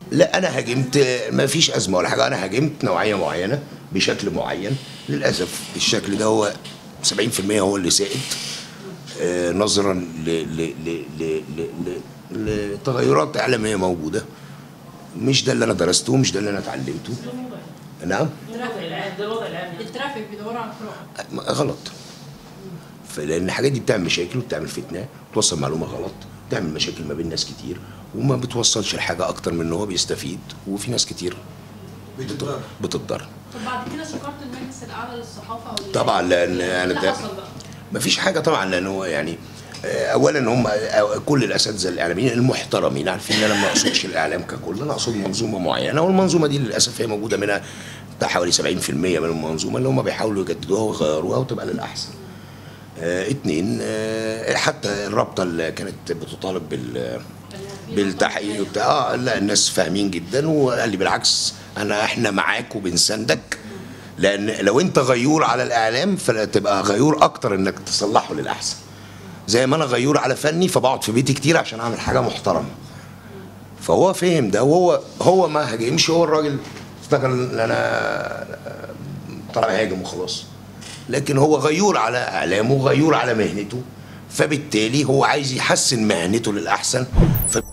لا انا هاجمت ما فيش ازمه ولا حاجه انا هاجمت نوعيه معينه بشكل معين للاسف الشكل ده هو 70% هو اللي سائد آه، نظرا ل- ل- ل- ل- ل- ل- لتغيرات اعلاميه موجوده مش ده اللي انا درسته مش ده اللي انا اتعلمته نعم الوضع العام ده الوضع العام يعني. الترافيك بيدوروا على القراءة غلط فلان الحاجات دي بتعمل مشاكل وبتعمل فتنه بتوصل معلومه غلط بتعمل مشاكل ما بين ناس كتير وما بتوصلش لحاجه اكتر من ان هو بيستفيد وفي ناس كتير بتتضرر بتتضرر طب بعد كده شكرت المجلس الأعلى للصحافة أو طبعا لان ايه انا اللي ده حصل بقى؟ ما فيش حاجه طبعا لان هو يعني آه، اولا هم آه، كل الاساتذه الاعلاميين المحترمين عارفين ان انا ما اقصدش الاعلام ككل انا اقصد منظومه معينه والمنظومه دي للاسف هي موجوده منها بتاع حوالي 70% من المنظومه اللي هم بيحاولوا يجددوها ويغيروها وتبقى للاحسن. آه اتنين آه حتى الرابطه اللي كانت بتطالب بال بالتحقيق وبتاع اه لا الناس فاهمين جدا وقال لي بالعكس انا احنا معاك وبنساندك لان لو انت غيور على الاعلام فلا تبقى غيور اكتر انك تصلحه للاحسن زي ما انا غيور على فني فبقعد في بيتي كتير عشان اعمل حاجه محترمه فهو فهم ده وهو هو ما هاجمش هو الراجل افتكر ان انا طالع هاجم وخلاص لكن هو غيور على اعلامه غيور على مهنته فبالتالي هو عايز يحسن مهنته للاحسن ف